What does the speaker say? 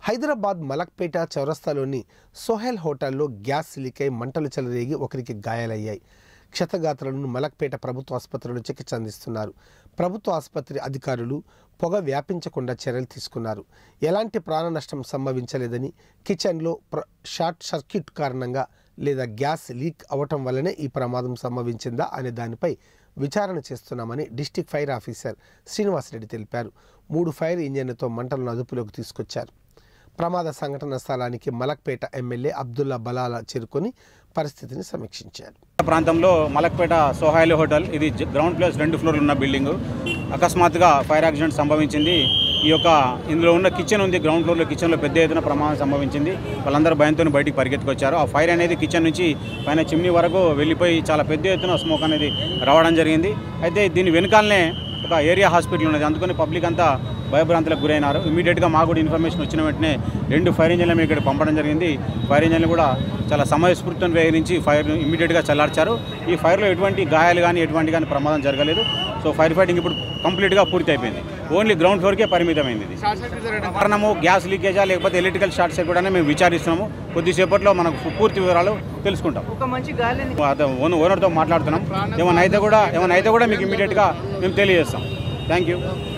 హైదరాబాద్ మలక్పేట చౌరస్తాలోని సోహెల్ హోటల్లో gas leak అయి మంటలు చెలరేగి ఒకరికి గాయాలయ్యాయి క్షతగాత్రులను మలక్పేట ప్రభుత్వ ఆసుపత్రిలో చికిత్స అందిస్తున్నారు ప్రభుత్వ ఆసుపత్రి అధికారులు పొగ వ్యాపించకుండా చర్యలు తీసుకున్నారు ఎలాంటి ప్రాణ నష్టం సంభవించలేదని కిచెన్లో ప్ర షార్ట్ సర్క్యూట్ కారణంగా లేదా గ్యాస్ లీక్ అవటం వల్లనే ఈ ప్రమాదం సంభవించిందా అనే దానిపై విచారణ చేస్తున్నామని డిస్టిక్ ఫైర్ ఆఫీసర్ శ్రీనివాసరెడ్డి తెలిపారు మూడు ఫైర్ ఇంజన్లతో మంటలను అదుపులోకి తీసుకొచ్చారు ప్రమాద సంఘటన స్థలానికి మలక్పేట ఎమ్మెల్యే అబ్దుల్లా బలాలా చేరుకొని పరిస్థితిని సమీక్షించారు ప్రాంతంలో మలక్పేట సోహాయిల్ హోటల్ ఇది జ- గ్రౌండ్ ప్లేస్ రెండు ఫ్లోర్లు ఉన్న బిల్డింగ్ అకస్మాత్తుగా ఫైర్ యాక్సిడెంట్ సంభవించింది ఈ యొక్క ఇందులో ఉన్న కిచెన్ ఉంది గ్రౌండ్ ఫ్లోర్లో కిచెన్లో పెద్ద ఎత్తున ప్రమాదం సంభవించింది వాళ్ళందరూ భయంతో బయటికి పరిగెత్తుకొచ్చారు ఆ ఫైర్ అనేది కిచెన్ నుంచి పైన చిమ్నీ వరకు వెళ్ళిపోయి చాలా పెద్ద ఎత్తున స్మోక్ అనేది రావడం జరిగింది అయితే దీని వెనుకాలనే ఒక ఏరియా హాస్పిటల్ ఉన్నది అందుకని పబ్లిక్ అంతా భయభ్రాంతులకు గురైనారు ఇమీడియట్గా మాకు కూడా ఇన్ఫర్మేషన్ వచ్చిన వెంటనే రెండు ఫైర్ ఇంజన్లు మేము ఇక్కడ పంపడం జరిగింది ఫైర్ ఇంజన్లు కూడా చాలా సమయస్ఫూర్తిని వేయించి ఫైర్ ఇమీడియట్గా చల్లార్చారు ఈ ఫైర్లో ఎటువంటి గాయాలు కానీ ఎటువంటి కానీ ప్రమాదం జరగలేదు సో ఫైర్ ఫైటింగ్ ఇప్పుడు కంప్లీట్గా పూర్తి అయిపోయింది ఓన్లీ గ్రౌండ్ ఫ్లోర్కే పరిమితమైంది ఇది కారణము గ్యాస్ లీకేజా లేకపోతే ఎలక్ట్రికల్ షార్ట్ సర్క్యూట్ అని మేము విచారిస్తున్నాము కొద్దిసేపట్లో మనకు పూర్తి వివరాలు తెలుసుకుంటాం ఒక మంచి గాలి అతను ఓనర్ ఓనర్తో మాట్లాడుతున్నాం ఏమైనా అయితే కూడా ఏమైనా అయితే కూడా మీకు ఇమీడియట్గా మేము తెలియజేస్తాం థ్యాంక్ యూ